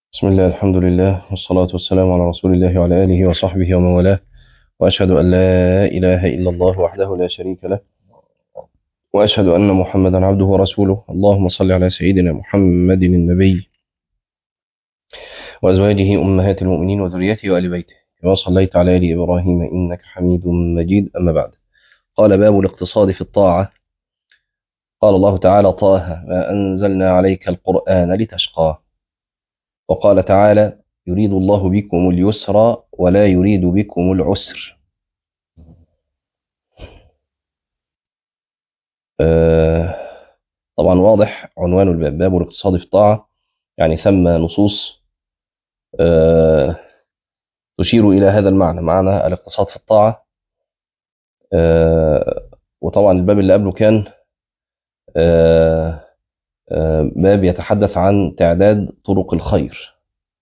بسم الله الحمد لله والصلاة والسلام على رسول الله وعلى آله وصحبه ومن والاه وأشهد أن لا إله إلا الله وحده لا شريك له وأشهد أن محمدا عبده ورسوله اللهم صل على سيدنا محمد النبي وأزواجه أمهات المؤمنين وذريته وآل بيته كما صليت على آل إبراهيم إنك حميد مجيد أما بعد قال باب الاقتصاد في الطاعة قال الله تعالى طه ما أنزلنا عليك القرآن لتشقى وقال تعالى يريد الله بكم اليسر ولا يريد بكم العسر آه طبعا واضح عنوان الباب باب الاقتصاد في الطاعة يعني ثم نصوص آه تشير إلى هذا المعنى معنى الاقتصاد في الطاعة آه وطبعا الباب اللي قبله كان آه آه باب يتحدث عن تعداد طرق الخير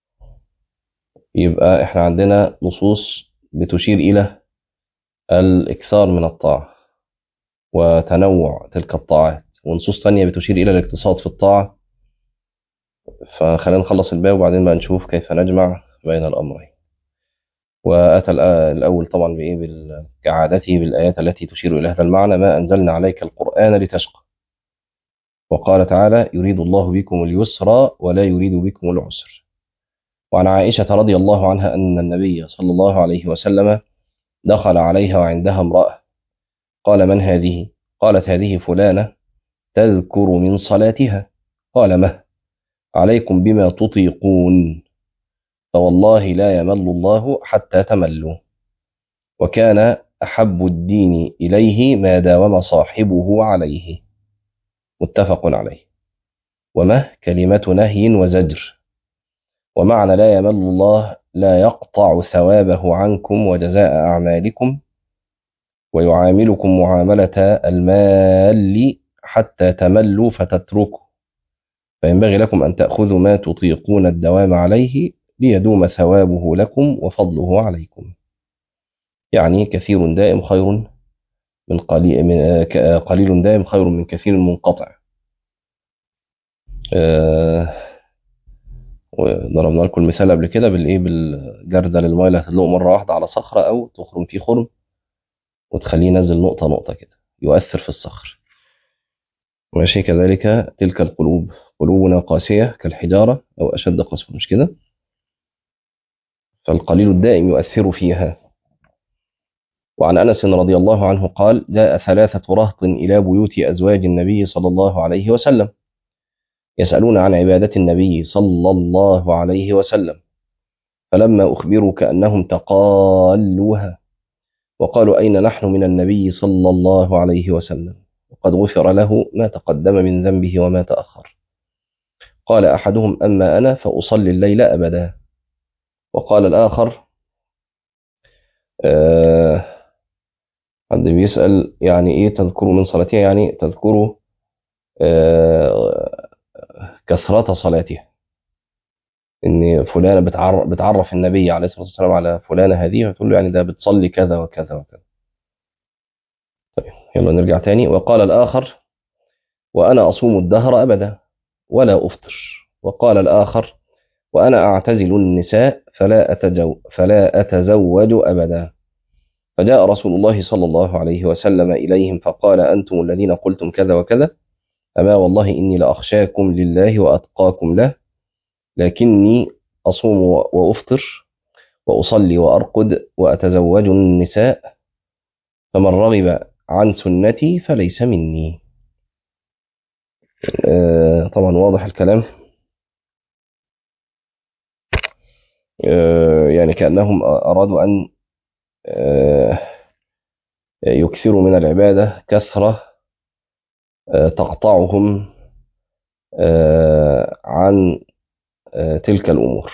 يبقى احنا عندنا نصوص بتشير إلى الإكثار من الطاعة وتنوع تلك الطاعات ونصوص تانية بتشير إلى الاقتصاد في الطاعة فخلينا نخلص الباب وبعدين بقى نشوف كيف نجمع بين الأمرين وأتى الأول طبعا بإيه بال... كعادته بالآيات التي تشير إلى هذا المعنى ما أنزلنا عليك القرآن لتشقى وقال تعالى يريد الله بكم اليسر ولا يريد بكم العسر وعن عائشة رضي الله عنها أن النبي صلى الله عليه وسلم دخل عليها وعندها امرأة قال من هذه؟ قالت هذه فلانة تذكر من صلاتها قال مه عليكم بما تطيقون فوالله لا يمل الله حتى تملوا وكان أحب الدين إليه ما داوم صاحبه عليه متفق عليه ومه كلمة نهي وزجر ومعنى لا يمل الله لا يقطع ثوابه عنكم وجزاء أعمالكم ويعاملكم معاملة المال حتى تملوا فتتركوا فينبغي لكم أن تأخذوا ما تطيقون الدوام عليه ليدوم ثوابه لكم وفضله عليكم يعني كثير دائم خير من قليل, من قليل دائم خير من كثير منقطع أه وضربنا لكم المثال قبل كده بالايه بالجردل الميه اللي هتدلقه مره واحده على صخره او تخرم فيه خرم وتخليه ينزل نقطه نقطه كده يؤثر في الصخر ماشي كذلك تلك القلوب قلوبنا قاسيه كالحجاره او اشد قسوه مش كده فالقليل الدائم يؤثر فيها وعن انس رضي الله عنه قال جاء ثلاثه رهط الى بيوت ازواج النبي صلى الله عليه وسلم يسألون عن عبادة النبي صلى الله عليه وسلم فلما أخبروا كأنهم تقالوها وقالوا أين نحن من النبي صلى الله عليه وسلم وقد غفر له ما تقدم من ذنبه وما تأخر قال أحدهم أما أنا فأصلي الليل أبدا وقال الآخر آه حد بيسأل يعني إيه تذكروا من صلاتها يعني تذكروا آه كثرة صلاتها ان فلانه بتعرف, بتعرف النبي عليه الصلاه والسلام على فلانه هذه وتقول له يعني ده بتصلي كذا وكذا وكذا طيب يلا نرجع تاني وقال الاخر وانا اصوم الدهر ابدا ولا افطر وقال الاخر وانا اعتزل النساء فلا أتجو فلا اتزوج ابدا فجاء رسول الله صلى الله عليه وسلم اليهم فقال انتم الذين قلتم كذا وكذا أما والله إني لأخشاكم لله وأتقاكم له لكني أصوم وأفطر وأصلي وأرقد وأتزوج النساء فمن رغب عن سنتي فليس مني آه طبعا واضح الكلام آه يعني كأنهم أرادوا أن آه يكثروا من العبادة كثرة تقطعهم عن تلك الأمور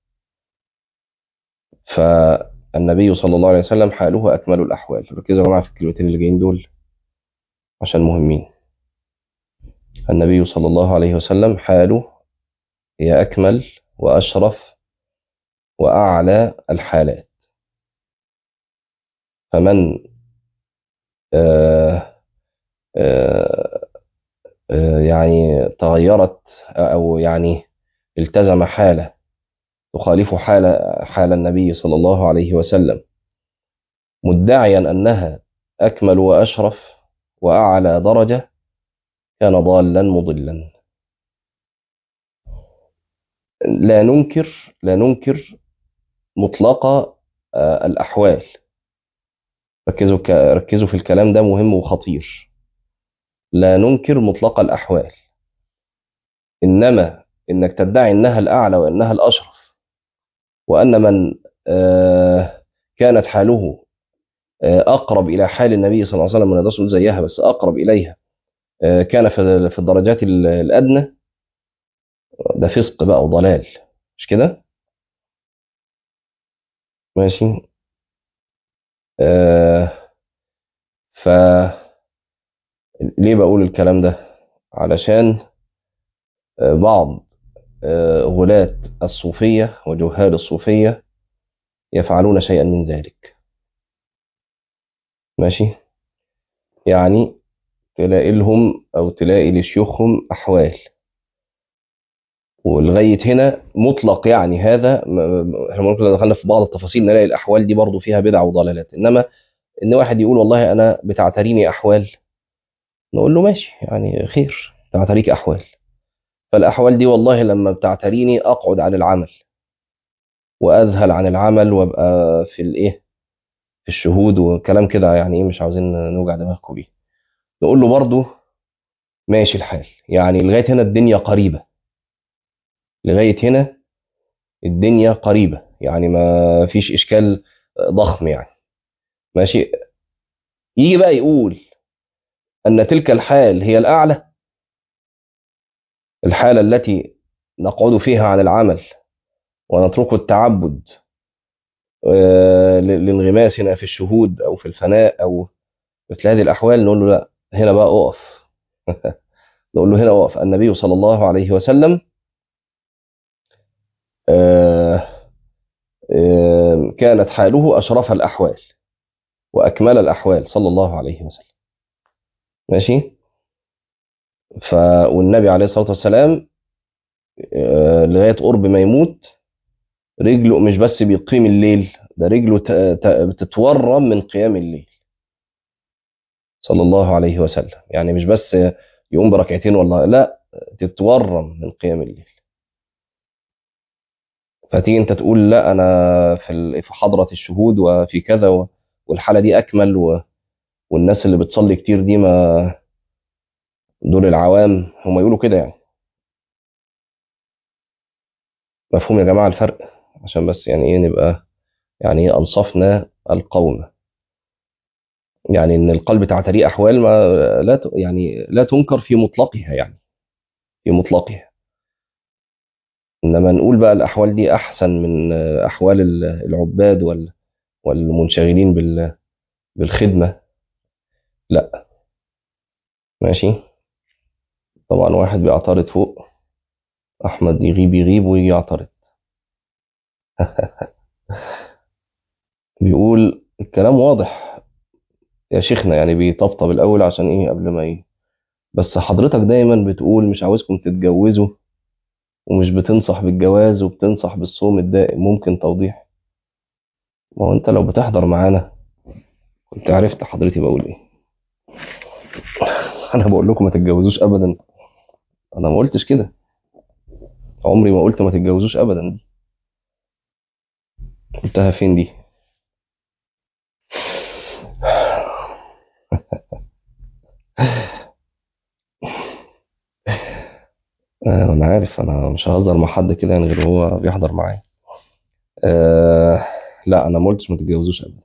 فالنبي صلى الله عليه وسلم حاله أكمل الأحوال ركزوا يا جماعة في الكلمتين اللي جايين دول عشان مهمين النبي صلى الله عليه وسلم حاله هي أكمل وأشرف وأعلى الحالات فمن آه آه يعني تغيرت أو يعني التزم حالة تخالف حال حال النبي صلى الله عليه وسلم مدعيا أنها أكمل وأشرف وأعلى درجة كان ضالا مضلا لا ننكر لا ننكر مطلق آه، الأحوال ركزوا ك- ركزوا في الكلام ده مهم وخطير لا ننكر مطلق الأحوال إنما إنك تدعي إنها الأعلى وإنها الأشرف وأن من آه، كانت حاله آه، أقرب إلى حال النبي صلى الله عليه وسلم من الرسول زيها بس أقرب إليها آه، كان في في الدرجات ال- الأدنى ده فسق بقى وضلال مش كده؟ ماشي آه ف ليه بقول الكلام ده؟ علشان آه، بعض آه، غلاة الصوفية وجهال الصوفية يفعلون شيئا من ذلك ماشي يعني تلاقي لهم أو تلاقي لشيوخهم أحوال ولغاية هنا مطلق يعني هذا م- م- احنا ممكن لو دخلنا في بعض التفاصيل نلاقي الأحوال دي برضو فيها بدع وضلالات إنما إن واحد يقول والله أنا بتعتريني أحوال نقول له ماشي يعني خير تعتريك أحوال فالأحوال دي والله لما بتعتريني أقعد عن العمل وأذهل عن العمل وأبقى في الإيه في الشهود وكلام كده يعني إيه مش عاوزين نوجع دماغكم بيه نقول له برضو ماشي الحال يعني لغاية هنا الدنيا قريبة لغاية هنا الدنيا قريبة يعني ما فيش إشكال ضخم يعني ماشي يجي بقى يقول أن تلك الحال هي الأعلى الحالة التي نقعد فيها عن العمل ونترك التعبد آه، ل- لانغماسنا في الشهود أو في الفناء أو مثل هذه الأحوال نقول له لا هنا بقى أقف نقول له هنا أقف النبي صلى الله عليه وسلم آه، آه، كانت حاله أشرف الأحوال وأكمل الأحوال صلى الله عليه وسلم ماشي ف والنبي عليه الصلاة والسلام آه، لغاية قرب ما يموت رجله مش بس بيقيم الليل ده رجله ت- ت- بتتورم من قيام الليل صلى الله عليه وسلم يعني مش بس يقوم بركعتين والله لا تتورم من قيام الليل فتيجي انت تقول لا انا في ال- في حضرة الشهود وفي كذا و- والحالة دي اكمل و- والناس اللي بتصلي كتير دي ما دول العوام هم يقولوا كده يعني مفهوم يا جماعة الفرق عشان بس يعني ايه نبقى يعني ايه انصفنا القوم يعني ان القلب تعتريه احوال ما لا ت- يعني لا تنكر في مطلقها يعني في مطلقها انما نقول بقى الاحوال دي احسن من احوال ال- العباد وال- والمنشغلين بال- بالخدمه لا ماشي طبعا واحد بيعترض فوق احمد يغيب يغيب ويجي يعترض بيقول الكلام واضح يا شيخنا يعني بيطبطب الاول عشان ايه قبل ما ايه بس حضرتك دايما بتقول مش عاوزكم تتجوزوا ومش بتنصح بالجواز وبتنصح بالصوم الدائم ممكن توضيح ما هو انت لو بتحضر معانا كنت عرفت حضرتي بقول ايه انا بقول لكم ما تتجوزوش ابدا انا ما قلتش كده عمري ما قلت ما تتجوزوش ابدا دي قلتها فين دي آه، انا عارف انا مش ههزر مع حد كده يعني غير هو بيحضر معايا آه لا انا ما قلتش ما تتجوزوش ابدا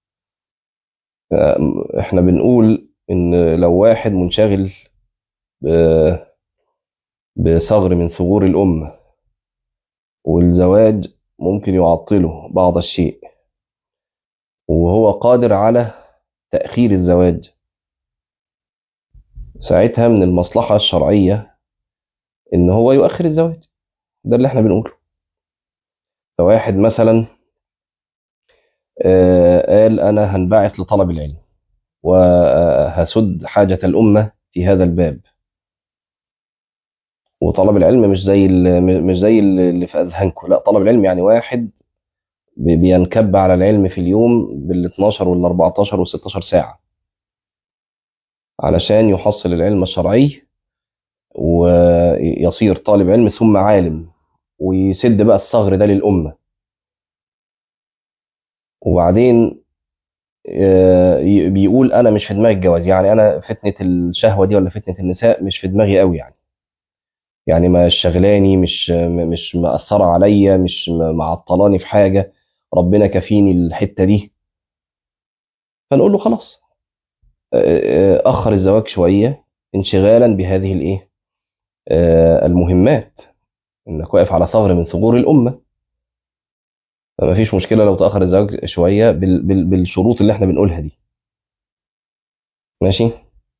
آه احنا بنقول ان لو واحد منشغل ب- بثغر من ثغور الامه والزواج ممكن يعطله بعض الشيء وهو قادر على تأخير الزواج ساعتها من المصلحة الشرعية إن هو يؤخر الزواج ده اللي احنا بنقوله فواحد مثلا آه، قال أنا هنبعث لطلب العلم وهسد حاجة الأمة في هذا الباب وطلب العلم مش زي ال- مش زي اللي في اذهانكم لا طلب العلم يعني واحد بي- بينكب على العلم في اليوم بال 12 وال 14 وال 16 ساعه علشان يحصل العلم الشرعي ويصير طالب علم ثم عالم ويسد بقى الثغر ده للامه وبعدين آه، ي- بيقول انا مش في دماغي الجواز يعني انا فتنه الشهوه دي ولا فتنه النساء مش في دماغي قوي يعني يعني ما شغلاني مش م- مش مأثرة عليا مش م- معطلاني في حاجة ربنا كفيني الحتة دي فنقول له خلاص آه، آه، أخر الزواج شوية انشغالا بهذه الإيه آه، المهمات إنك واقف على ثغر من ثغور الأمة فما فيش مشكلة لو تأخر الزواج شوية بال- بال- بالشروط اللي احنا بنقولها دي ماشي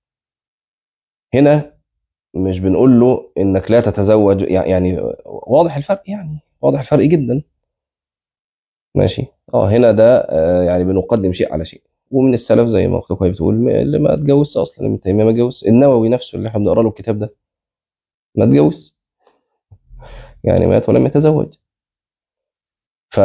هنا مش بنقول له إنك لا تتزوج يع- يعني واضح الفرق يعني واضح الفرق جدا ماشي اه هنا ده آه، يعني بنقدم شيء على شيء ومن السلف زي ما اختكم بتقول م- اللي ما اتجوزش اصلا ابن تيميه ما اتجوزش النووي نفسه اللي احنا بنقرا له الكتاب ده ما اتجوز يعني مات ولم يتزوج ف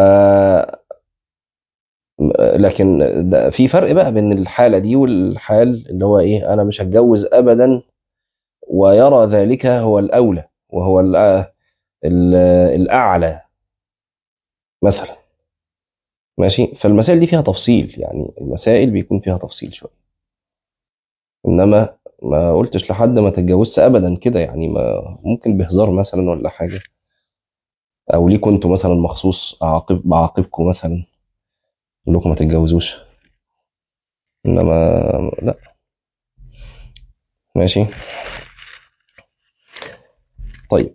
م- لكن ده في فرق بقى بين الحاله دي والحال اللي هو ايه انا مش هتجوز ابدا ويرى ذلك هو الاولى وهو الأ- ال- الاعلى مثلا ماشي فالمسائل دي فيها تفصيل يعني المسائل بيكون فيها تفصيل شويه انما ما قلتش لحد ما تتجوزش ابدا كده يعني ما ممكن بهزار مثلا ولا حاجه او ليه كنتوا مثلا مخصوص اعاقب بعاقبكم مثلا اقول لكم ما تتجوزوش انما لا ماشي طيب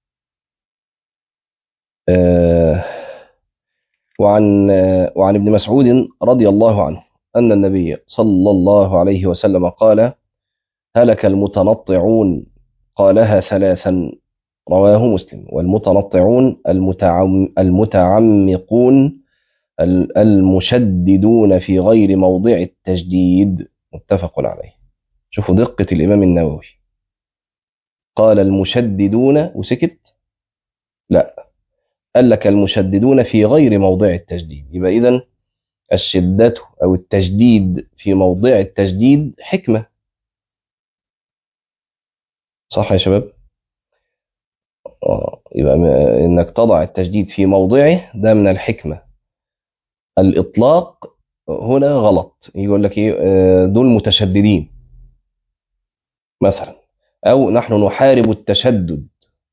آه وعن آه وعن ابن مسعود رضي الله عنه ان النبي صلى الله عليه وسلم قال هلك المتنطعون قالها ثلاثا رواه مسلم والمتنطعون المتعم المتعمقون ال- المشددون في غير موضع التجديد متفق عليه شوفوا دقة الإمام النووي قال المشددون وسكت لا قال لك المشددون في غير موضع التجديد يبقى إذن الشدة أو التجديد في موضع التجديد حكمة صح يا شباب آه، يبقى م- إنك تضع التجديد في موضعه ده من الحكمة الإطلاق هنا غلط يقول لك إيه آه، دول متشددين مثلا أو نحن نحارب التشدد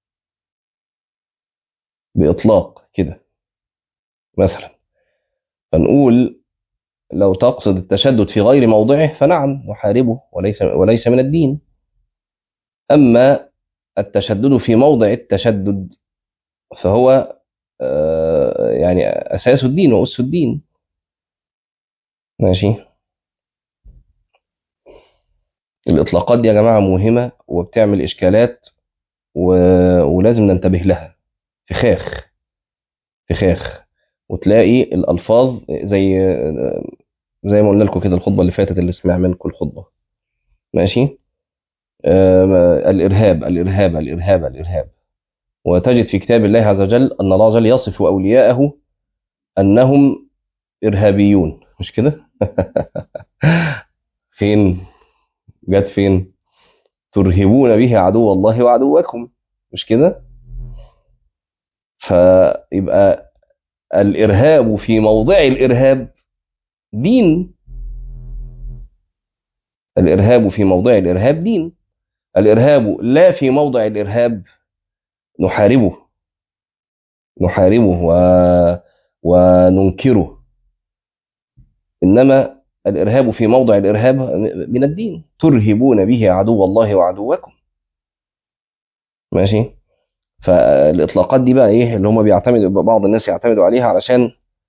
بإطلاق كده مثلا فنقول لو تقصد التشدد في غير موضعه فنعم نحاربه وليس وليس من الدين أما التشدد في موضع التشدد فهو آه، يعني أساس الدين وأس الدين ماشي الإطلاقات دي يا جماعة مهمة وبتعمل إشكالات و... ولازم ننتبه لها فخاخ فخاخ وتلاقي الألفاظ زي زي ما قلنا لكم كده الخطبة اللي فاتت اللي سمع منكم الخطبة ماشي آه الإرهاب الإرهاب الإرهاب الإرهاب وتجد في كتاب الله عز وجل أن الله عز وجل يصف أولياءه أنهم إرهابيون مش كده؟ فين؟ جت فين؟ ترهبون به عدو الله وعدوكم مش كده؟ فيبقى الإرهاب في موضع الإرهاب دين الإرهاب في موضع الإرهاب دين الإرهاب لا في موضع الإرهاب نحاربه نحاربه و... وننكره إنما الإرهاب في موضع الإرهاب من الدين ترهبون به عدو الله وعدوكم ماشي فالإطلاقات دي بقى إيه اللي هم بيعتمدوا بعض الناس يعتمدوا عليها علشان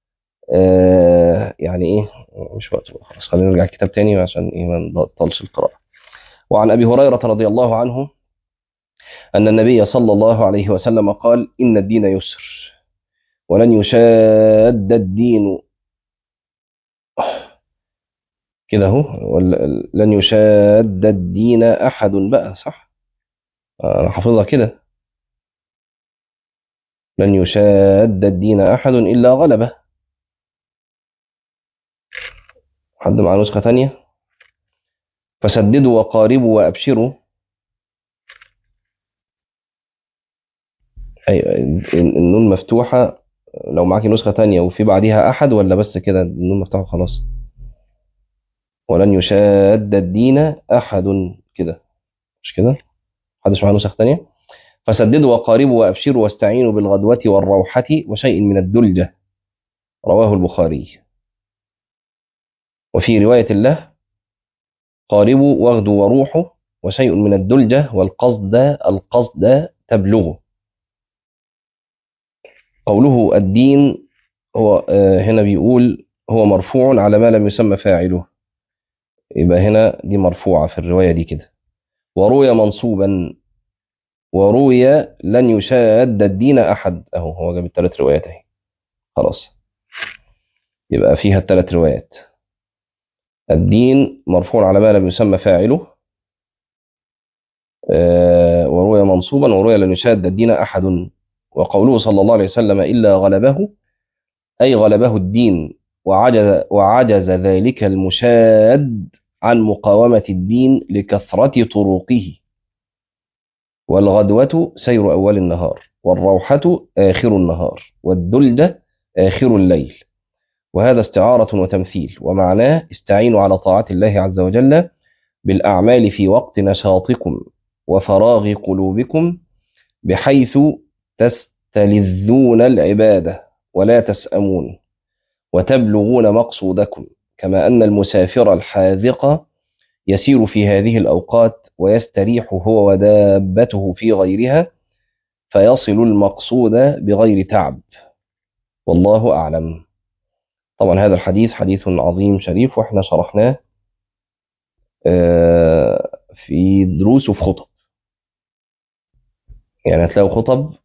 آه يعني إيه مش وقت بقى خلاص خلينا نرجع الكتاب تاني عشان إيه ما نبطلش القراءة وعن أبي هريرة رضي الله عنه أن النبي صلى الله عليه وسلم قال إن الدين يسر ولن يشاد الدين كده اهو لن يشاد الدين أحد بقى صح أنا حافظها كده لن يشاد الدين أحد إلا غلبه حد مع نسخة تانية فسددوا وقاربوا وأبشروا أي النون مفتوحة لو معاكي نسخة تانية وفي بعديها أحد ولا بس كده النون مفتوحة خلاص ولن يشاد الدين أحد كده مش كده محدش معاه نسخ تانية فسددوا وقاربوا وأبشروا واستعينوا بالغدوة والروحة وشيء من الدلجة رواه البخاري وفي رواية له قاربوا واغدوا وروحوا وشيء من الدلجة والقصد القصد تبلغه قوله الدين هو هنا بيقول هو مرفوع على ما لم يسمى فاعله يبقى هنا دي مرفوعة في الرواية دي كده وروي منصوبا وروي لن يشاد الدين أحد أهو هو جاب الثلاث روايات اهي خلاص يبقى فيها الثلاث روايات الدين مرفوع على ما لم يسمى فاعله آه وروي منصوبا وروي لن يشاد الدين أحد وقوله صلى الله عليه وسلم إلا غلبه أي غلبه الدين وعجز, وعجز ذلك المشاد عن مقاومة الدين لكثرة طرقه والغدوة سير أول النهار والروحة آخر النهار والدلدة آخر الليل وهذا استعارة وتمثيل ومعناه استعينوا على طاعة الله عز وجل بالأعمال في وقت نشاطكم وفراغ قلوبكم بحيث تستلذون العبادة ولا تسأمون وتبلغون مقصودكم كما أن المسافر الحاذق يسير في هذه الأوقات ويستريح هو ودابته في غيرها فيصل المقصود بغير تعب والله أعلم طبعا هذا الحديث حديث عظيم شريف واحنا شرحناه في دروس وفي خطب يعني هتلاقوا خطب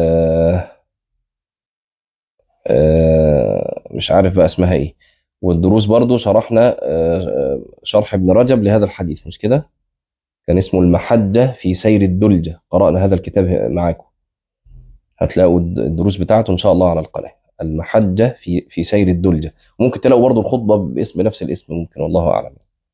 مش عارف بقى اسمها ايه والدروس برضو شرحنا شرح ابن رجب لهذا الحديث مش كده كان اسمه المحجة في سير الدلجة قرأنا هذا الكتاب معاكم هتلاقوا الدروس بتاعته إن شاء الله على القناة المحجة في في سير الدلجة ممكن تلاقوا برضو الخطبة باسم نفس الاسم ممكن والله أعلم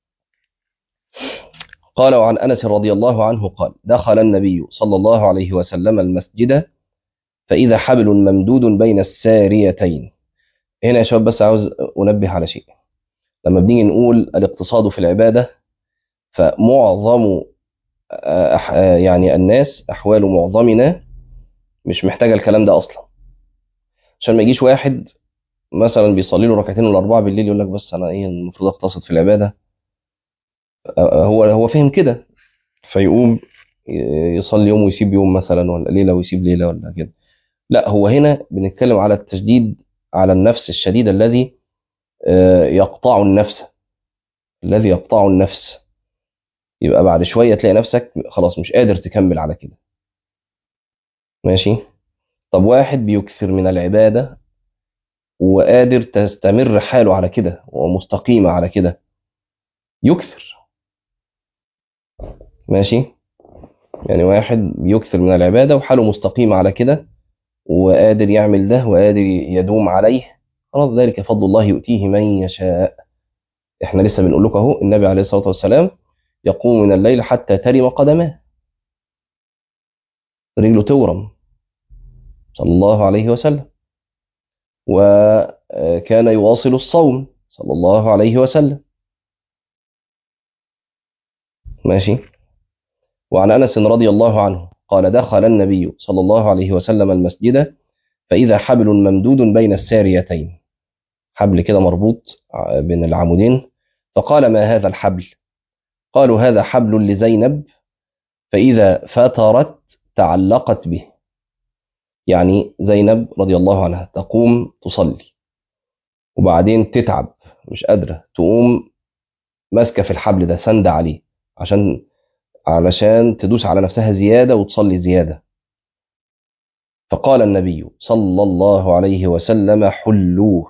قال وعن أنس رضي الله عنه قال دخل النبي صلى الله عليه وسلم المسجد فإذا حبل ممدود بين الساريتين هنا يا شباب بس عاوز أنبه على شيء لما بنيجي نقول الاقتصاد في العبادة فمعظم يعني الناس أحوال معظمنا مش محتاجة الكلام ده أصلا عشان ما يجيش واحد مثلا بيصلي له ركعتين ولا أربعة بالليل يقول لك بس أنا إيه المفروض أقتصد في العبادة هو هو فهم كده فيقوم يصلي يوم ويسيب يوم مثلا ولا ليلة ويسيب ليلة ولا كده لا هو هنا بنتكلم على التشديد على النفس الشديد الذي يقطع النفس الذي يقطع النفس يبقى بعد شوية تلاقي نفسك خلاص مش قادر تكمل على كده ماشي طب واحد بيكثر من العبادة وقادر تستمر حاله على كده ومستقيمة على كده يكثر ماشي يعني واحد بيكثر من العبادة وحاله مستقيمة على كده وقادر يعمل ده وقادر يدوم عليه خلاص ذلك فضل الله يؤتيه من يشاء احنا لسه بنقول لكم اهو النبي عليه الصلاة والسلام يقوم من الليل حتى ترم قدماه رجله تورم صلى الله عليه وسلم وكان يواصل الصوم صلى الله عليه وسلم ماشي وعن انس رضي الله عنه قال دخل النبي صلى الله عليه وسلم المسجد فاذا حبل ممدود بين الساريتين حبل كده مربوط بين العمودين فقال ما هذا الحبل قالوا هذا حبل لزينب فاذا فترت تعلقت به يعني زينب رضي الله عنها تقوم تصلي وبعدين تتعب مش قادرة تقوم ماسكة في الحبل ده سند عليه عشان علشان تدوس على نفسها زيادة وتصلي زيادة فقال النبي صلى الله عليه وسلم حلوه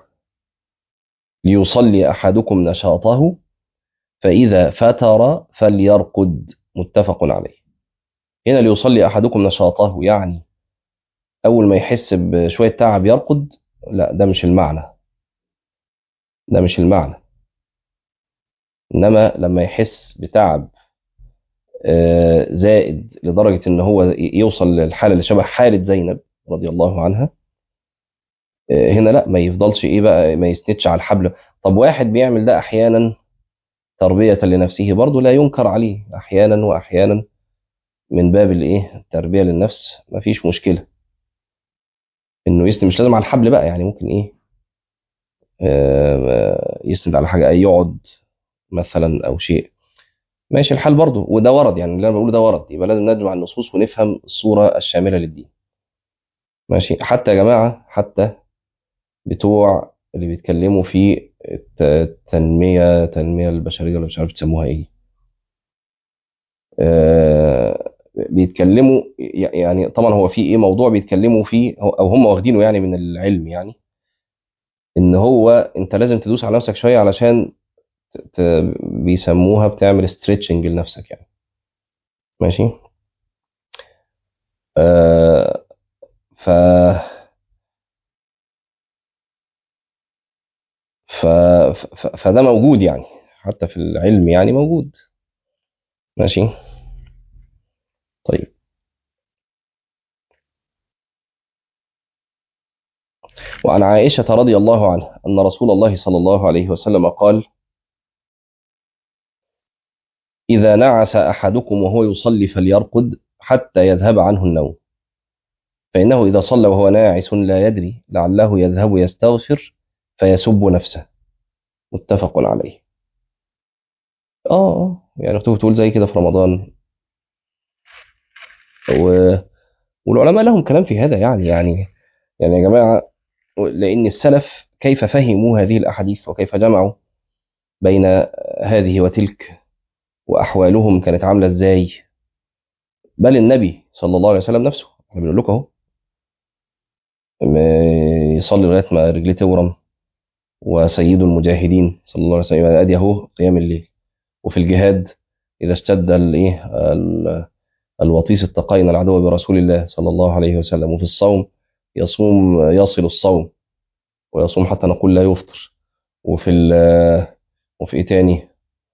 ليصلي أحدكم نشاطه فإذا فتر فليرقد متفق عليه هنا ليصلي أحدكم نشاطه يعني اول ما يحس بشويه تعب يرقد لا ده مش المعنى ده مش المعنى انما لما يحس بتعب آه، زائد لدرجه ان هو يوصل للحاله اللي شبه حاله زينب رضي الله عنها آه، هنا لا ما يفضلش ايه بقى ما يسندش على الحبل طب واحد بيعمل ده احيانا تربيه لنفسه برضه لا ينكر عليه احيانا واحيانا من باب الايه التربيه للنفس ما فيش مشكله انه يسند مش لازم على الحبل بقى يعني ممكن ايه آه، يسند على حاجه اي يقعد مثلا او شيء ماشي الحال برضه وده ورد يعني اللي انا بقوله ده ورد يبقى لازم نجمع النصوص ونفهم الصوره الشامله للدين ماشي حتى يا جماعه حتى بتوع اللي بيتكلموا في الت- التنميه التنميه البشريه ولا مش عارف تسموها ايه آه، بيتكلموا ي- يعني طبعا هو في ايه موضوع بيتكلموا فيه أو أو هم واخدينه يعني من العلم يعني ان هو انت لازم تدوس على نفسك شويه علشان ت- بيسموها بتعمل ستريتشنج لنفسك يعني ماشي آه ف ف ف فده موجود يعني حتى في العلم يعني موجود ماشي طيب وعن عائشة رضي الله عنها أن رسول الله صلى الله عليه وسلم قال إذا نعس أحدكم وهو يصلي فليرقد حتى يذهب عنه النوم فإنه إذا صلى وهو ناعس لا يدري لعله يذهب يستغفر فيسب نفسه متفق عليه آه آه، يعني كنت بتقول زي كده في رمضان و... والعلماء لهم كلام في هذا يعني يعني يعني يا جماعة لأن السلف كيف فهموا هذه الأحاديث وكيف جمعوا بين هذه وتلك وأحوالهم كانت عاملة إزاي بل النبي صلى الله عليه وسلم نفسه احنا بنقول لكم اهو ما يصلي لغايه ما رجليه تورم وسيد المجاهدين صلى الله عليه وسلم يبقى ادي اهو قيام الليل وفي الجهاد اذا اشتد الايه ال- الوطيس اتقينا العدو برسول الله صلى الله عليه وسلم وفي الصوم يصوم يصل الصوم ويصوم حتى نقول لا يفطر وفي ال- وفي ايه تاني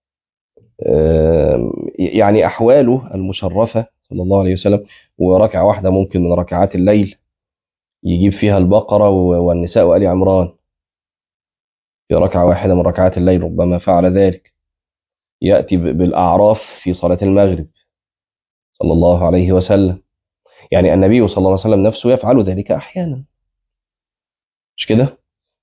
آم، يعني احواله المشرفه صلى الله عليه وسلم وركعه واحده ممكن من ركعات الليل يجيب فيها البقره و- والنساء وال عمران في ركعه واحده من ركعات الليل ربما فعل ذلك ياتي ب- بالاعراف في صلاه المغرب صلى الله عليه وسلم يعني النبي صلى الله عليه وسلم نفسه يفعل ذلك احيانا مش كده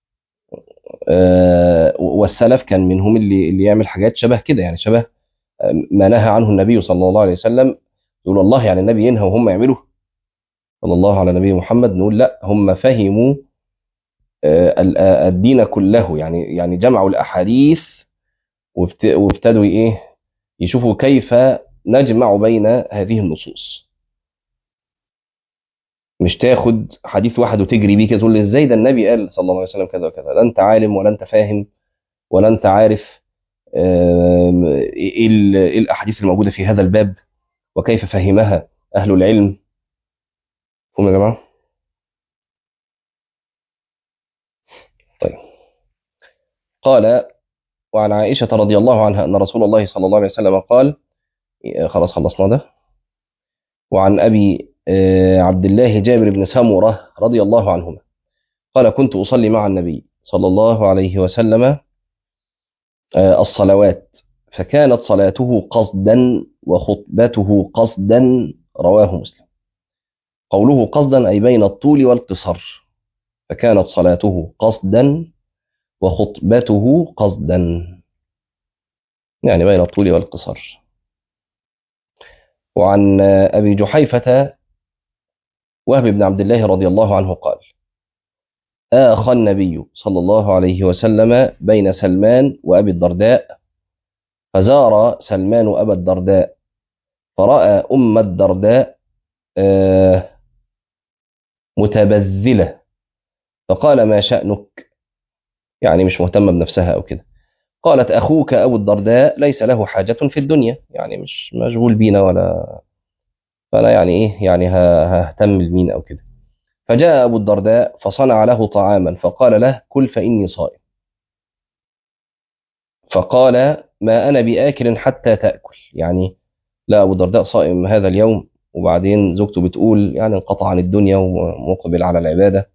آه والسلف كان منهم اللي اللي يعمل حاجات شبه كده يعني شبه آه، ما نهى عنه النبي صلى الله عليه وسلم يقول والله يعني النبي ينهى وهم يعملوا صلى الله على نبي محمد نقول لا هم فهموا آه، ال- آه، الدين كله يعني يعني جمعوا الاحاديث وابت- وابتدوا ايه يشوفوا كيف نجمع بين هذه النصوص مش تاخد حديث واحد وتجري بيه كده تقول لي ازاي ده النبي قال صلى الله عليه وسلم كذا وكذا لا انت عالم ولا انت فاهم ولا انت عارف آم، ايه ال- إيه الاحاديث الموجوده في هذا الباب وكيف فهمها اهل العلم هم يا جماعه طيب قال وعن عائشه رضي الله عنها ان رسول الله صلى الله عليه وسلم قال آه، خلاص خلصنا ده وعن ابي آه، عبد الله جابر بن سمره رضي الله عنهما قال كنت اصلي مع النبي صلى الله عليه وسلم آه، الصلوات فكانت صلاته قصدا وخطبته قصدا رواه مسلم قوله قصدا أي بين الطول والقصر فكانت صلاته قصدا وخطبته قصدا يعني بين الطول والقصر وعن آه، أبي جحيفة وهب بن عبد الله رضي الله عنه قال آخى النبي صلى الله عليه وسلم بين سلمان وأبي الدرداء فزار سلمان أبا الدرداء فرأى أم الدرداء آه، متبذلة فقال ما شأنك يعني مش مهتمة بنفسها أو كده قالت أخوك أبو الدرداء ليس له حاجة في الدنيا يعني مش مشغول بينا ولا فأنا يعني إيه يعني ه- ههتم لمين أو كده فجاء أبو الدرداء فصنع له طعاما فقال له كل فإني صائم فقال ما أنا بآكل حتى تأكل يعني لا أبو الدرداء صائم هذا اليوم وبعدين زوجته بتقول يعني انقطع عن الدنيا ومقبل على العبادة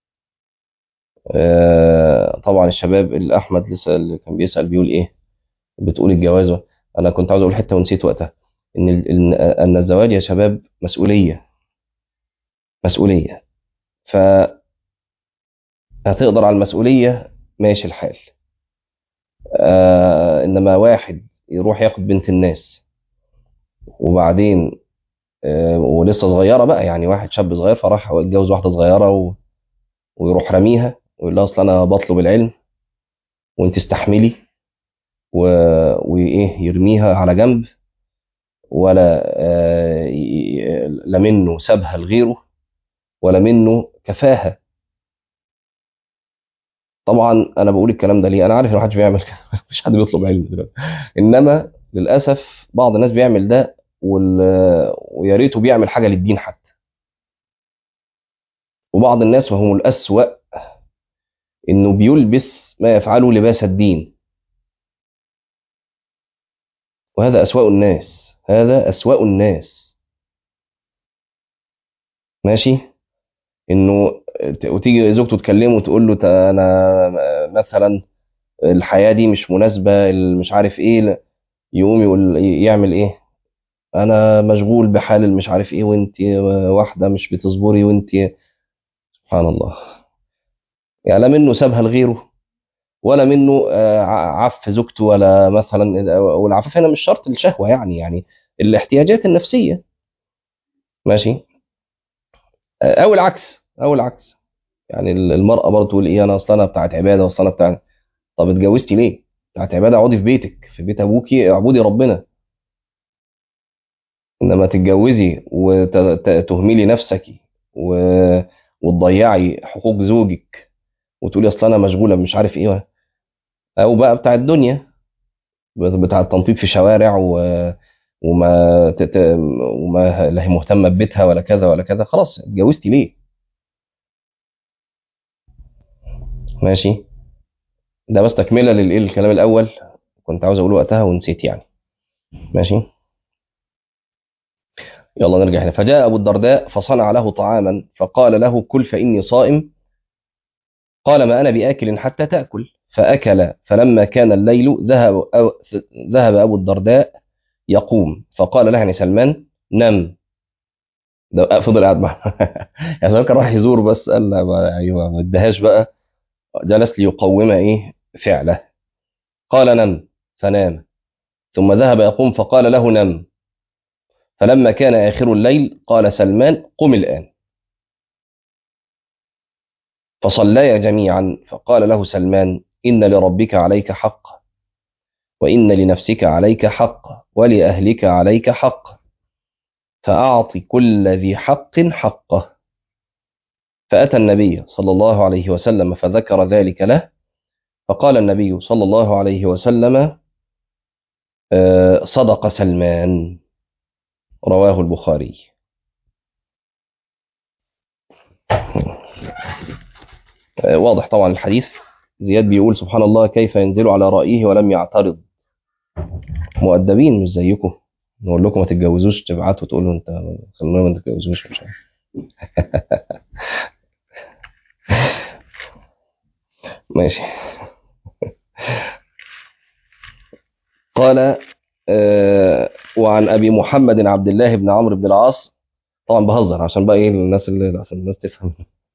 آه، طبعا الشباب اللي أحمد لسه اللي كان بيسأل بيقول إيه بتقول الجواز أنا كنت عاوز أقول حتة ونسيت وقتها إن ال- إن أن الزواج يا شباب مسؤولية مسؤولية ف هتقدر على المسؤولية ماشي الحال آه إنما واحد يروح ياخد بنت الناس وبعدين آه ولسه صغيرة بقى يعني واحد شاب صغير فراح يتجوز واحدة صغيرة و... ويروح رميها ويقول لها أصل أنا بطلب العلم وأنت استحملي و... وإيه يرميها على جنب ولا آه ي- لا منه سابها لغيره ولا منه كفاها طبعا انا بقول الكلام ده ليه انا عارف ان محدش بيعمل كده مفيش حد بيطلب علم دلوقتي انما للاسف بعض الناس بيعمل ده وال... ويا ريته بيعمل حاجه للدين حتى وبعض الناس وهم الاسوأ انه بيلبس ما يفعله لباس الدين وهذا اسوأ الناس هذا اسوأ الناس ماشي انه ت- وتيجي زوجته تكلمه وتقول له تا- انا مثلا الحياه دي مش مناسبه ال- مش عارف ايه يقوم يقول يعمل ايه انا مشغول بحال المش عارف ايه وانت واحده مش بتصبري وانت سبحان الله يعني لا منه سابها لغيره ولا منه آه، ع- عف زوجته ولا مثلا والعفاف هنا مش شرط الشهوه يعني يعني الاحتياجات النفسيه ماشي آه، او العكس او العكس يعني المراه برضه تقول ايه انا اصلا انا بتاعت عباده واصلا انا بتاعت طب اتجوزتي ليه؟ بتاعت عباده اقعدي في بيتك في بيت ابوكي اعبدي ربنا انما تتجوزي وتهملي نفسك و... وتضيعي حقوق زوجك وتقولي اصل انا مشغوله مش عارف ايه او بقى بتاع الدنيا بتاع التنطيط في شوارع و... وما تت... وما لا هي مهتمه ببيتها ولا كذا ولا كذا خلاص اتجوزتي ليه ماشي ده بس تكمله للايه الكلام الاول كنت عاوز اقوله وقتها ونسيت يعني ماشي يلا نرجع هنا فجاء ابو الدرداء فصنع له طعاما فقال له كل فاني صائم قال ما انا باكل حتى تاكل فاكل فلما كان الليل ذهب أو ذهب ابو الدرداء يقوم فقال له يعني سلمان نم ده فضل قاعد معه يعني سلمان كان راح يزور بس قال لا ما- ايوه ما ادهاش بقى جلس ليقوم ايه فعله قال نم فنام ثم ذهب يقوم فقال له نم فلما كان آخر الليل قال سلمان قم الآن فصليا جميعا فقال له سلمان إن لربك عليك حق وإن لنفسك عليك حق ولأهلك عليك حق فأعط كل ذي حق حقه فأتى النبي صلى الله عليه وسلم فذكر ذلك له فقال النبي صلى الله عليه وسلم آه، صدق سلمان رواه البخاري آه، واضح طبعا الحديث زياد بيقول سبحان الله كيف ينزل على رأيه ولم يعترض مؤدبين مش زيكم نقول لكم ما تتجوزوش تبعتوا تقولوا انت خلونا ما تتجوزوش مش عارف ماشي قال آه، وعن ابي محمد عبد الله بن عمرو بن العاص طبعا بهزر عشان بقى ايه الناس اللي عشان الناس تفهم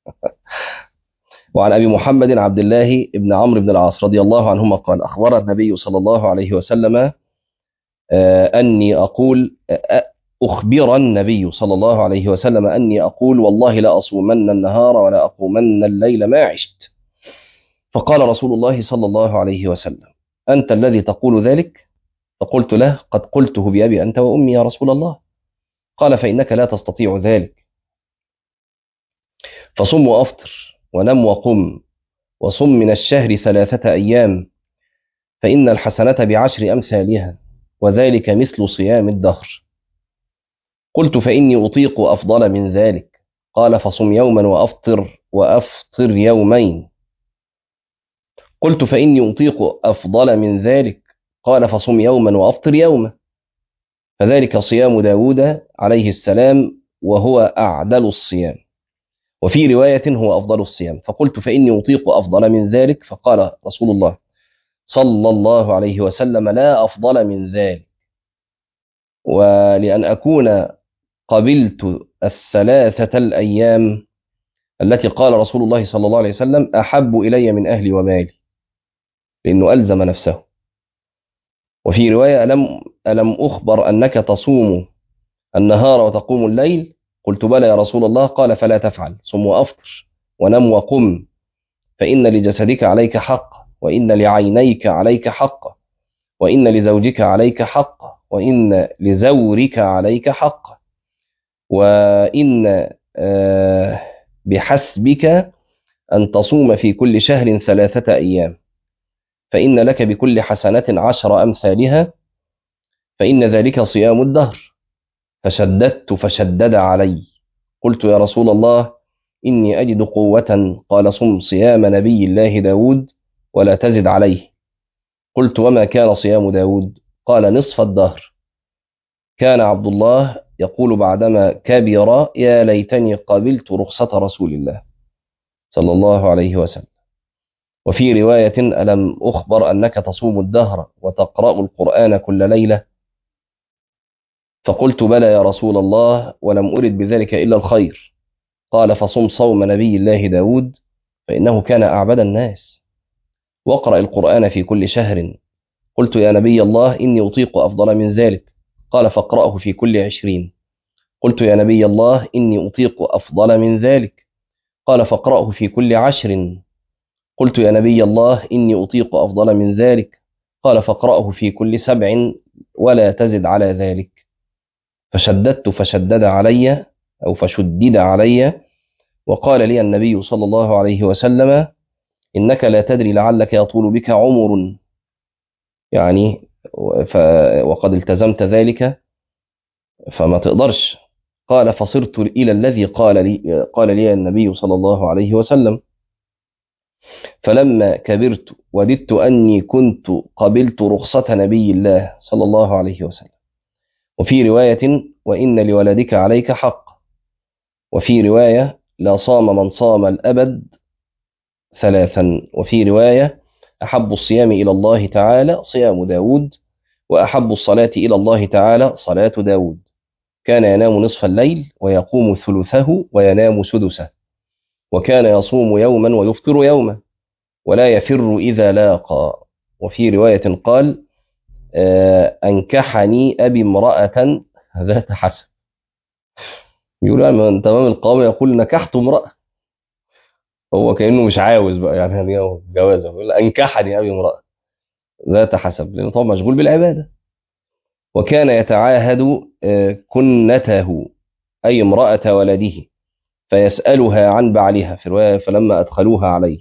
وعن ابي محمد عبد الله بن عمرو بن العاص رضي الله عنهما قال اخبر النبي صلى الله عليه وسلم آه، اني اقول آه، اخبر النبي صلى الله عليه وسلم اني اقول والله لا اصومن النهار ولا اقومن الليل ما عشت فقال رسول الله صلى الله عليه وسلم انت الذي تقول ذلك فقلت له قد قلته بأبي أنت وأمي يا رسول الله قال فإنك لا تستطيع ذلك فصم وأفطر ونم وقم وصم من الشهر ثلاثة أيام فإن الحسنة بعشر أمثالها وذلك مثل صيام الدهر قلت فإني أطيق أفضل من ذلك قال فصم يوما وأفطر وأفطر يومين قلت فإني أطيق أفضل من ذلك قال فصم يوما وأفطر يوما فذلك صيام داود عليه السلام وهو أعدل الصيام وفي رواية هو أفضل الصيام فقلت فإني أطيق أفضل من ذلك فقال رسول الله صلى الله عليه وسلم لا أفضل من ذلك ولأن أكون قبلت الثلاثة الأيام التي قال رسول الله صلى الله عليه وسلم أحب إلي من أهلي ومالي لأنه ألزم نفسه وفي رواية ألم, ألم أخبر أنك تصوم النهار وتقوم الليل قلت بلى يا رسول الله قال فلا تفعل صم وأفطر ونم وقم فإن لجسدك عليك حق وإن لعينيك عليك حق وإن لزوجك عليك حق وإن لزورك عليك حق وإن بحسبك أن تصوم في كل شهر ثلاثة أيام فإن لك بكل حسنة عشر أمثالها فإن ذلك صيام الدهر فشددت فشدد علي قلت يا رسول الله إني أجد قوة قال صم صيام نبي الله داود ولا تزد عليه قلت وما كان صيام داود قال نصف الدهر كان عبد الله يقول بعدما كبر يا ليتني قبلت رخصة رسول الله صلى الله عليه وسلم وفي رواية ألم أخبر أنك تصوم الدهر وتقرأ القرآن كل ليلة فقلت بلى يا رسول الله ولم أرد بذلك إلا الخير قال فصم صوم نبي الله داود فإنه كان أعبد الناس واقرأ القرآن في كل شهر قلت يا نبي الله إني أطيق أفضل من ذلك قال فاقرأه في كل عشرين قلت يا نبي الله إني أطيق أفضل من ذلك قال فاقرأه في كل عشر قلت يا نبي الله إني أطيق أفضل من ذلك قال فاقرأه في كل سبع ولا تزد على ذلك فشددت فشدد علي أو فشدد علي وقال لي النبي صلى الله عليه وسلم إنك لا تدري لعلك يطول بك عمر يعني ف وقد التزمت ذلك فما تقدرش قال فصرت إلى الذي قال لي قال لي النبي صلى الله عليه وسلم فلما كبرت وددت أني كنت قبلت رخصة نبي الله صلى الله عليه وسلم وفي رواية وإن لولدك عليك حق وفي رواية لا صام من صام الأبد ثلاثا وفي رواية أحب الصيام إلى الله تعالى صيام داود وأحب الصلاة إلى الله تعالى صلاة داود كان ينام نصف الليل ويقوم ثلثه وينام سدسه وكان يصوم يوما ويفطر يوما ولا يفر إذا لاقى وفي رواية قال أنكحني أبي امرأة ذات حسب يقول من تمام القوام يقول نكحت امرأة هو كأنه مش عاوز بقى يعني جوازه يقول أنكحني أبي امرأة ذات حسب لأنه طبعا مشغول بالعبادة وكان يتعاهد كنته أي امرأة ولده فيسألها عن بعلها في الرواية فلما أدخلوها عليه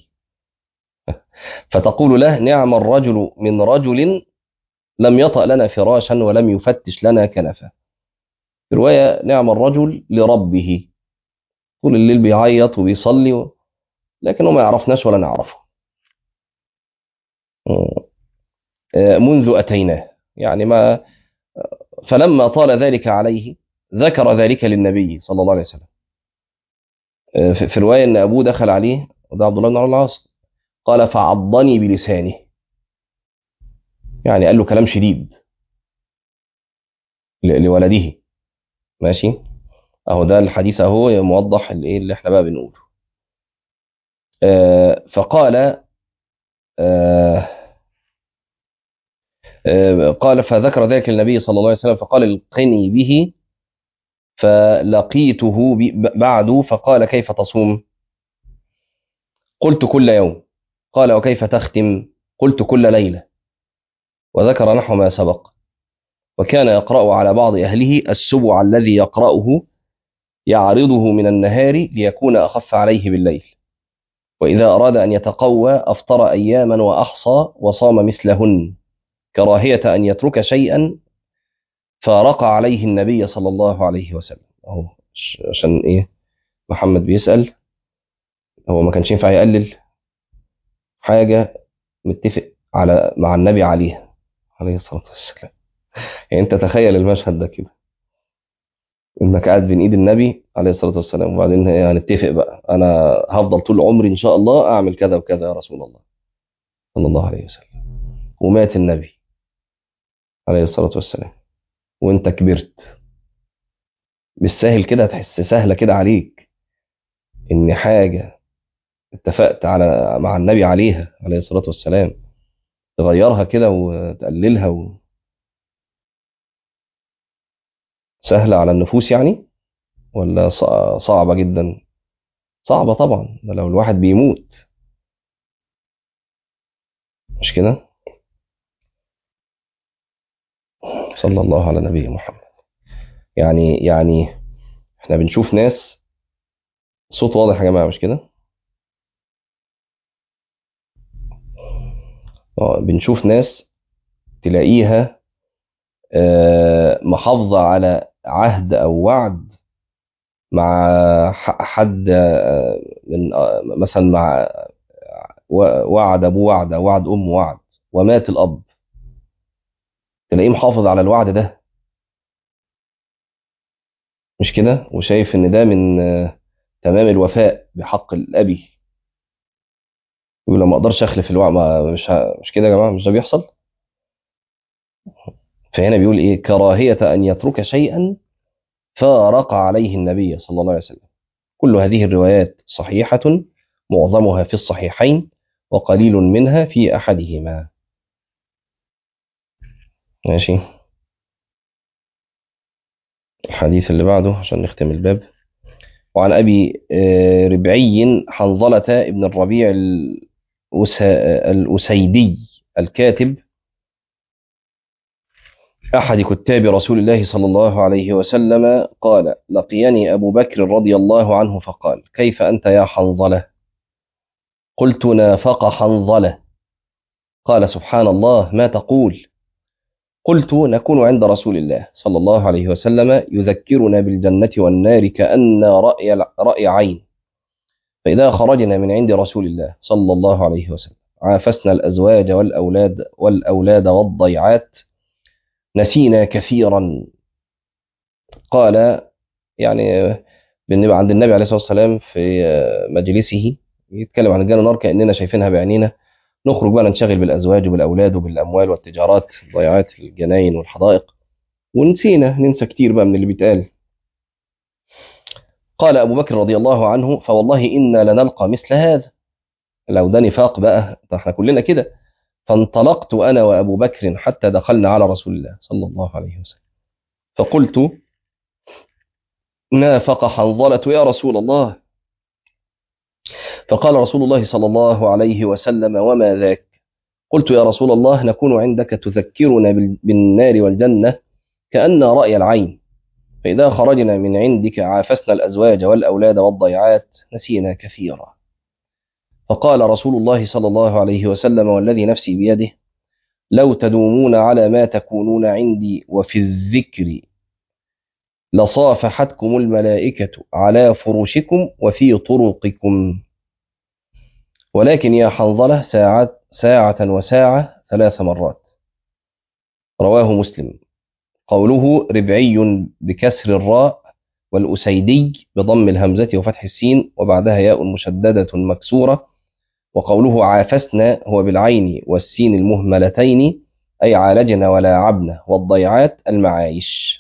فتقول له نعم الرجل من رجل لم يطأ لنا فراشا ولم يفتش لنا كنفا في رواية نعم الرجل لربه طول الليل بيعيط وبيصلي لكنه ما يعرفناش ولا نعرفه منذ أتيناه يعني ما فلما طال ذلك عليه ذكر ذلك للنبي صلى الله عليه وسلم في رواية أن أبوه دخل عليه وده عبد الله بن عمرو العاص قال فعضني بلسانه يعني قال له كلام شديد لولده ماشي اهو ده الحديث اهو موضح الايه اللي احنا بقى بنقوله آه فقال آه آه قال فذكر ذلك النبي صلى الله عليه وسلم فقال القني به فلقيته بعد فقال كيف تصوم قلت كل يوم قال وكيف تختم قلت كل ليلة وذكر نحو ما سبق وكان يقرأ على بعض أهله السبع الذي يقرأه يعرضه من النهار ليكون أخف عليه بالليل وإذا أراد أن يتقوى أفطر أياما وأحصى وصام مثلهن كراهية أن يترك شيئا فارق عليه النبي صلى الله عليه وسلم أهو عشان إيه محمد بيسأل هو ما كانش ينفع يقلل حاجة متفق على مع النبي عليها عليه الصلاة والسلام يعني انت تخيل المشهد ده كده انك قاعد بين ايد النبي عليه الصلاة والسلام وبعدين إيه هنتفق بقى انا هفضل طول عمري ان شاء الله اعمل كذا وكذا يا رسول الله صلى الله عليه وسلم ومات النبي عليه الصلاة والسلام وانت كبرت بالسهل كده هتحس سهلة كده عليك ان حاجة اتفقت على مع النبي عليها عليه الصلاة والسلام تغيرها كده وتقللها و... سهلة على النفوس يعني ولا ص- صعبة جدا صعبة طبعا ده لو الواحد بيموت مش كده صلى الله على نبي محمد يعني يعني احنا بنشوف ناس صوت واضح يا جماعة مش كده اه بنشوف ناس تلاقيها آه، محافظة على عهد أو وعد مع ح- حد آه، من آه، مثلا مع و- وعد أبوه وعد أو وعد أمه وعد ومات الأب تلاقيه محافظ على الوعد ده مش كده وشايف إن ده من آه، تمام الوفاء بحق الأبي يقول لو ما أقدرش أخلف الوعد ما مش ه- مش كده يا جماعة مش ده بيحصل فهنا بيقول إيه كراهية أن يترك شيئا فارق عليه النبي صلى الله عليه وسلم كل هذه الروايات صحيحة معظمها في الصحيحين وقليل منها في أحدهما ماشي الحديث اللي بعده عشان نختم الباب وعن أبي آه، ربعي حنظلة ابن الربيع الأس- الأسيدي الكاتب أحد كتاب رسول الله صلى الله عليه وسلم قال لقيني أبو بكر رضي الله عنه فقال كيف أنت يا حنظلة قلت نافق حنظلة قال سبحان الله ما تقول قلت نكون عند رسول الله صلى الله عليه وسلم يذكرنا بالجنة والنار كأن رأي, رأي عين فإذا خرجنا من عند رسول الله صلى الله عليه وسلم عافسنا الأزواج والأولاد والأولاد والضيعات نسينا كثيرا قال يعني بنبقى عند النبي عليه الصلاة والسلام في مجلسه يتكلم عن الجنة والنار كأننا شايفينها بعينينا نخرج بقى ننشغل بالأزواج وبالأولاد وبالأموال والتجارات ضيعات الجناين والحدائق ونسينا ننسى كتير بقى من اللي بيتقال قال أبو بكر رضي الله عنه فوالله إنا لنلقى مثل هذا لو ده نفاق بقى ده احنا كلنا كده فانطلقت أنا وأبو بكر حتى دخلنا على رسول الله صلى الله عليه وسلم فقلت نافق حنظلة يا رسول الله فقال رسول الله صلى الله عليه وسلم وما ذاك قلت يا رسول الله نكون عندك تذكرنا بال- بالنار والجنة كأن رأي العين فإذا خرجنا من عندك عافسنا الأزواج والأولاد والضيعات نسينا كثيرا فقال رسول الله صلى الله عليه وسلم والذي نفسي بيده لو تدومون على ما تكونون عندي وفي الذكر لصافحتكم الملائكة على فرشكم وفي طرقكم ولكن يا حنظلة ساعة, ساعة وساعة ثلاث مرات رواه مسلم قوله ربعي بكسر الراء والأسيدي بضم الهمزة وفتح السين وبعدها ياء مشددة مكسورة وقوله عافسنا هو بالعين والسين المهملتين أي عالجنا ولاعبنا والضيعات المعايش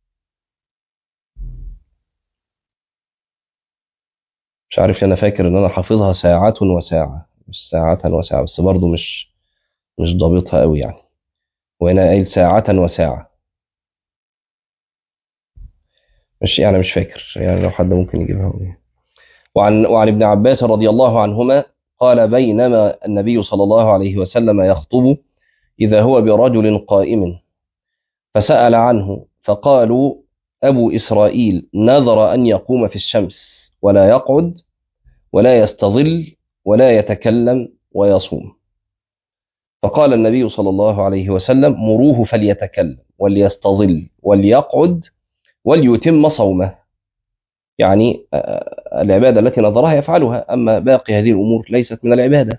مش عارف أنا فاكر إن أنا حافظها ساعة وساعة مش ساعة وساعة بس برضو مش مش ضابطها قوي يعني وهنا قايل ساعة وساعة مش يعني مش فاكر يعني لو حد ممكن يجيبها لي. وعن وعن ابن عباس رضي الله عنهما قال بينما النبي صلى الله عليه وسلم يخطب إذا هو برجل قائم فسأل عنه فقالوا أبو إسرائيل نذر أن يقوم في الشمس ولا يقعد ولا يستظل ولا يتكلم ويصوم فقال النبي صلى الله عليه وسلم مروه فليتكلم وليستظل وليقعد وليتم صومه يعني العبادة التي نظرها يفعلها أما باقي هذه الأمور ليست من العبادة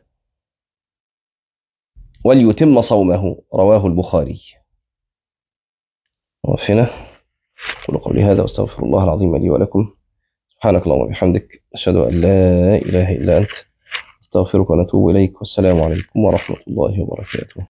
وليتم صومه رواه البخاري وفينا أقول قولي هذا واستغفر الله العظيم لي ولكم سبحانك اللهم وبحمدك أشهد أن لا إله إلا أنت استغفرك ونتوب إليك والسلام عليكم ورحمة الله وبركاته